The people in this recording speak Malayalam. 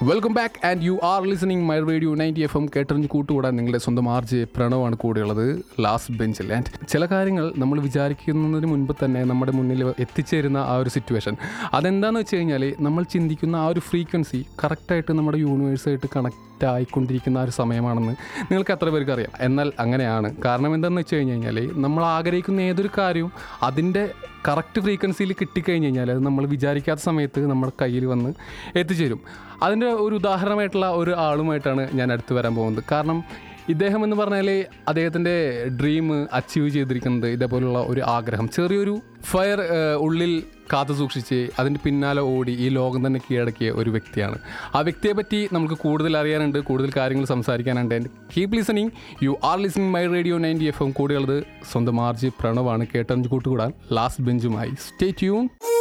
welcome back and you are listening my radio ninety F M കേട്ടറിഞ്ഞ് കൂട്ടുകൂടാൻ നിങ്ങളുടെ സ്വന്തം ആർ ജെ പ്രണവാണ് കൂടെയുള്ളത് ലാസ്റ്റ് ബെഞ്ചിൽ ആൻഡ് ചില കാര്യങ്ങൾ നമ്മൾ വിചാരിക്കുന്നതിന് മുൻപ് തന്നെ നമ്മുടെ മുന്നിൽ എത്തിച്ചേരുന്ന ആ ഒരു സിറ്റുവേഷൻ അതെന്താണെന്ന് വെച്ച് കഴിഞ്ഞാൽ നമ്മൾ ചിന്തിക്കുന്ന ആ ഒരു ഫ്രീക്വൻസി കറക്റ്റായിട്ട് നമ്മുടെ യൂണിവേഴ്സായിട്ട് കണക്റ്റ് ആയിക്കൊണ്ടിരിക്കുന്ന ആ ഒരു സമയമാണെന്ന് നിങ്ങൾക്ക് എത്ര പേർക്ക് അറിയാം എന്നാൽ അങ്ങനെയാണ് കാരണം എന്താണെന്ന് വെച്ച് കഴിഞ്ഞ് കഴിഞ്ഞാൽ നമ്മൾ ആഗ്രഹിക്കുന്ന ഏതൊരു കാര്യവും അതിൻ്റെ കറക്റ്റ് ഫ്രീക്വൻസിയിൽ കിട്ടിക്കഴിഞ്ഞ് കഴിഞ്ഞാൽ അത് നമ്മൾ വിചാരിക്കാത്ത സമയത്ത് നമ്മുടെ കയ്യിൽ വന്ന് എത്തിച്ചേരും അതിൻ്റെ ഒരു ഉദാഹരണമായിട്ടുള്ള ഒരു ആളുമായിട്ടാണ് ഞാൻ അടുത്ത് വരാൻ പോകുന്നത് കാരണം ഇദ്ദേഹം എന്ന് പറഞ്ഞാൽ അദ്ദേഹത്തിൻ്റെ ഡ്രീം അച്ചീവ് ചെയ്തിരിക്കുന്നത് ഇതേപോലുള്ള ഒരു ആഗ്രഹം ചെറിയൊരു ഫയർ ഉള്ളിൽ കാത്തു സൂക്ഷിച്ച് അതിൻ്റെ പിന്നാലെ ഓടി ഈ ലോകം തന്നെ കീഴടക്കിയ ഒരു വ്യക്തിയാണ് ആ വ്യക്തിയെ പറ്റി നമുക്ക് കൂടുതൽ അറിയാനുണ്ട് കൂടുതൽ കാര്യങ്ങൾ സംസാരിക്കാനുണ്ട് and keep listening you are listening my radio ninety F M കൂടെയുള്ളത് സ്വന്തം ആർജി പ്രണവാണ് കേട്ടറിഞ്ഞ് കൂട്ടുകൂടാൻ ലാസ്റ്റ് ബെഞ്ചുമായി സ്റ്റേ ട്യൂൺ